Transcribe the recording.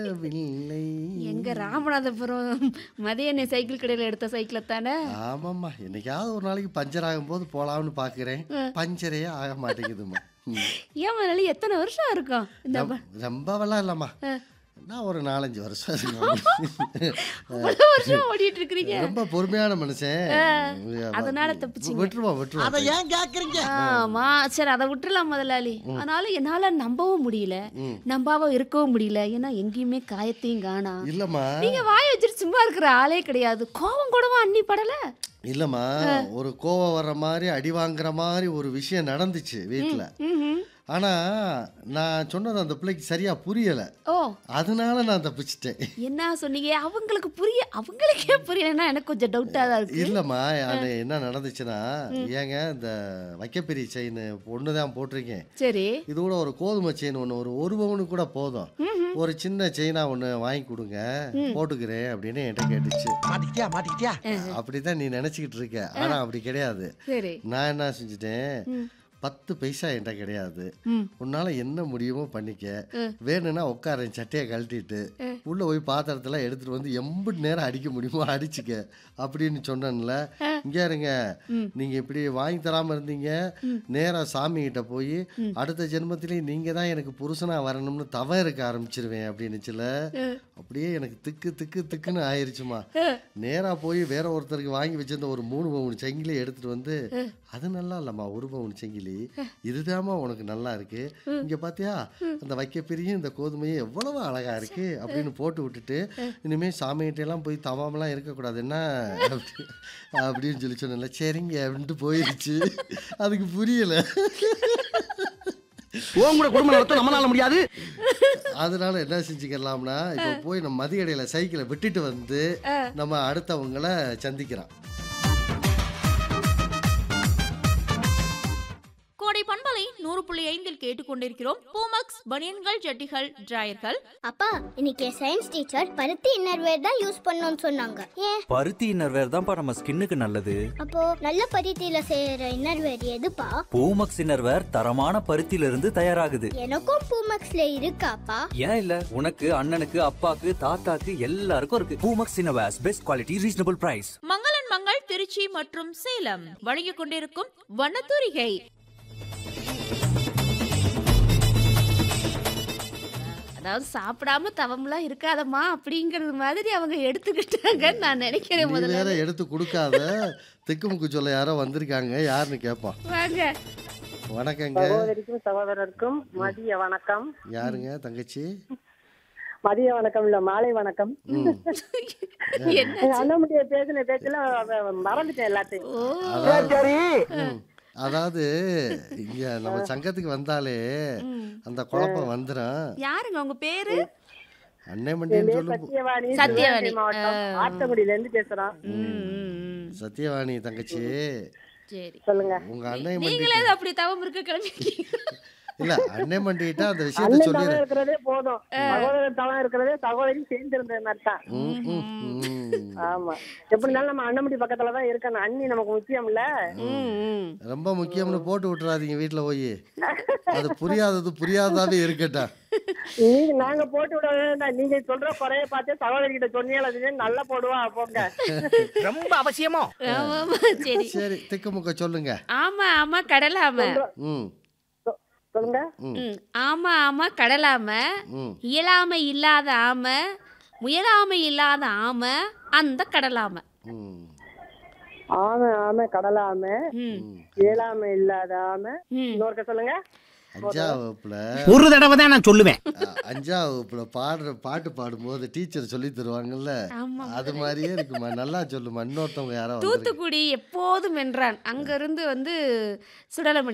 வில்லை எங்க ராமநாதபுரம் மதிய எண்ணெய் சைக்கிள் கடையில் எடுத்த சைக்கிளை தானே ஆமாம்மா என்னைக்காவது ஒரு நாளைக்கு பஞ்சர் ஆகும்போது போலாம்னு பார்க்குறேன் பஞ்சரே ஆக மாட்டேங்குதும்மா ம். ஏன் முதலாளி எத்தனை வருஷம் இருக்கும் இந்த ப- ரொம்பவெல்லாம் இல்லைம்மா நான் ஒரு நாலஞ்சு வருஷம் இருக்கும் அவ்வளவு வருஷம் ஓடிட்டு இருக்கிறீங்க ரொம்ப பொறுமையான மனுஷன் அதனால தப்பிச்சீங்க. விட்டுருவோம் விட்டுருவோம் அதை ஏன் கேக்குறீங்க ஆமா சரி அதை விட்டுறலாம் முதலாளி அதனால என்னால நம்பவும் முடியல நம்பாவ இருக்கவும் முடியல ஏன்னா எங்கேயுமே காயத்தையும் காணா இல்லைம்மா நீங்க வாய வச்சுட்டு சும்மா இருக்கிற ஆளே கிடையாது கோவம் கூடவா அண்ணி படல இல்லைம்மா ஒரு கோவம் வர்ற மாதிரி அடி வாங்குற மாதிரி ஒரு விஷயம் நடந்துச்சு வீட்டில் ம்ஹும். ஆனால் நான் சொன்னது அந்த பிள்ளைக்கு சரியாக புரியலை ஓ அதனால நான் தப்பிச்சிட்டேன் என்ன சொன்னீங்க அவங்களுக்கு புரிய அவங்களுக்கே புரியலன்னா எனக்கு கொஞ்சம் டவுட்டா தான் இருக்கு இல்லைம்மா அது என்ன நடந்துச்சுன்னா ஏங்க இந்த வைக்கப்பெரிய செயின் ஒன்று தான் போட்டிருக்கேன் சரி இது கூட ஒரு கோதுமை செயின் ஒன்று ஒரு ஒரு பவுனு கூட போதும் ஒரு சின்ன செயினா ஒன்று வாங்கி கொடுங்க போட்டுக்கிறேன் அப்படின்னு என்கிட்ட கேட்டுச்சு மாட்டிக்கிட்டியா மாட்டிக்கிட்டியா அப்படிதான் நீ நினச்சிக்கிட்டு இருக்க ஆனால் அப்படி கிடையாது சரி நான் என்ன செஞ்சுட்டேன் பத்து பைசா என்கிட்ட கிடையாது ம். உன்னால என்ன முடியுமோ பண்ணிக்க வேணும்னா உட்காரன் சட்டையை கழட்டிட்டு உள்ள போய் பாத்திரத்துல எடுத்துட்டு வந்து எம்பிட்டு நேரம் அடிக்க முடியுமோ அடிச்சுக்க அப்படின்னு சொன்னேன்ல இங்க இருங்க நீங்க இப்படி வாங்கி தராம இருந்தீங்க நேரா சாமி கிட்ட போய் அடுத்த ஜென்மத்திலேயே நீங்க தான் எனக்கு புருஷனா வரணும்னு தவம் இருக்க ஆரம்பிச்சிருவேன் அப்படின்னுச்சுல அப்படியே எனக்கு திக்கு திக்கு திக்குன்னு ஆயிருச்சுமா நேரா போய் வேற ஒருத்தருக்கு வாங்கி வச்சிருந்த ஒரு மூணு பவுன் செங்கிலி எடுத்துட்டு வந்து அது நல்லா இல்லம்மா ஒரு பவுன் செங்கிலி இதுதாம்மா உனக்கு நல்லா இருக்கு இங்க பாத்தியா அந்த வைக்க பெரிய இந்த கோதுமையும் எவ்வளவு அழகா இருக்கு அப்படின்னு போட்டு விட்டுட்டு இனிமே சாமிகிட்ட எல்லாம் போய் தவாமலாம் இருக்கக்கூடாது என்ன அப்படி- அப்படின்னு சொல்லி சொன்னல சரிங்க அப்படின்ட்டு போயிருச்சு அதுக்கு புரியல உன் கூட குடும்பம் நடத்த நம்மளால முடியாது அதனால என்ன செஞ்சுக்கலாம்னா இப்போ போய் நம்ம மதிய இடையில சைக்கிளை விட்டுட்டு வந்து நம்ம அடுத்தவங்கள சந்திக்கிறோம் கோடை பண்பலை நூறு புள்ளி ஐந்தில் கேட்டுக்கொண்டிருக்கிறோம் பூமக்ஸ் பனியன்கள் ஜட்டிகள் டிராயர்கள் அப்பா இன்னைக்கு சயின்ஸ் டீச்சர் பருத்தி இன்னர்வேர் தான் யூஸ் பண்ணணும்னு சொன்னாங்க ஏன் பருத்தி இன்னர்வேர் தான்ப்பா நம்ம ஸ்கின்னுக்கு நல்லது அப்போ நல்ல பருத்தியில செய்யற இன்னர்வேர் எதுப்பா பூமக்ஸ் இன்னர்வேர் தரமான பருத்தியில இருந்து தயாராகுது எனக்கும் பூமக்ஸ்ல இருக்காப்பா ஏன் இல்ல உனக்கு அண்ணனுக்கு அப்பாக்கு தாத்தாக்கு எல்லாருக்கும் இருக்கு Poomex innerwears best quality reasonable price Mangal and Mangal Trichy மற்றும் சேலம் வழங்கிக் கொண்டிருக்கும் வண்ணத்தூரிகை அதாவது சாப்பிடாம தவம்லாம் இருக்காதம்மா அப்படிங்கறது மாதிரி அவங்க எடுத்துக்கிட்டாங்கன்னு நான் நினைக்கிறேன் நீ முதல்ல வேற எடுத்து கொடுக்காத திக்குமுக்கு சொல்ல யாரோ வந்திருக்காங்க யாருன்னு கேட்போம் வாங்க வணக்கங்க சகோதரிக்கும் சகோதரருக்கும் மதிய வணக்கம் யாருங்க தங்கச்சி மதிய வணக்கம் இல்ல மாலை வணக்கம் என்ன அண்ணமுடிய பேசின பேச்சுல அவ- மறந்துட்டேன் எல்லாத்தையும் ஓ சரி ம். அதாவது இங்க நம்ம சங்கத்துக்கு வந்தாலே அந்த குழப்பம் வந்துடும் யாருங்க உங்க பேரு அண்ணே மண்டின்னு சொல்லு சத்தியவாணி சத்தியவாணி. சிவகங்கை மாவட்டம் ஆத்தங்குடியில இருந்து பேசுறோம் ம், ம், ம். சத்யவாணி தங்கச்சி சரி சொல்லுங்க உங்க அண்ணே மண்டி நீங்களே அப்படி தவம் இருக்க கிளம்பிட்டீங்க இல்ல அண்ணே மண்டிகிட்ட அந்த விஷயத்த அண்ணன் சொல்லிடு தவம் இருக்கிறதே போதும் சகோதரன் தவம் இருக்கிறதே சகோதரி சேர்ந்து இருந்தது மாதிரி தான் ம், ம், ம். ஆமா எப்படி இருந்தாலும் நம்ம அண்ணமுடி பக்கத்துல தான் இருக்கணும் அண்ணி நமக்கு முக்கியம் இல்ல ம், ம். ரொம்ப முக்கியம்னு போட்டு விட்டுறாதீங்க வீட்டுல போய் அது புரியாதது புரியாதாவே இருக்கட்டும் நீங்க நாங்க போட்டு விட வேண்டாம் நீங்க சொல்ற குறைய பார்த்து சகோதரி கிட்ட சொன்னீங்க நல்லா போடுவா போங்க ரொம்ப அவசியமோ ஆமா, ஆமா, சரி சரி திக்குமுக்க சொல்லுங்க ஆமா ஆமா கடலாம ம் சொ- சொல்லுங்க ம், ஆமா ஆமா கடலாம ம் இயலாமை இல்லாத ஆம முயலாமை இல்லாத ஆம அந்த கடலாம ம் ஆமை ஆமை கடலாமை ம், ஏழாமை இல்லாத ஆமை ம். இன்னொருக்க சொல்லுங்க அஞ்சாவது வகுப்புல ஒரு தடவை தான் நான் சொல்லுவேன் அ- அஞ்சாவது வகுப்புல பாடுற பாட்டு பாடும்போது டீச்சர் சொல்லி தருவாங்கல்ல ஆமா அது மாதிரியே இருக்குமா நல்லா சொல்லுமா இன்னொருத்தவங்க யாரோ வந்திருக்காங்க. தூத்துக்குடி எப்போதும் வென்றான் அங்க இருந்து வந்து சுடலமணி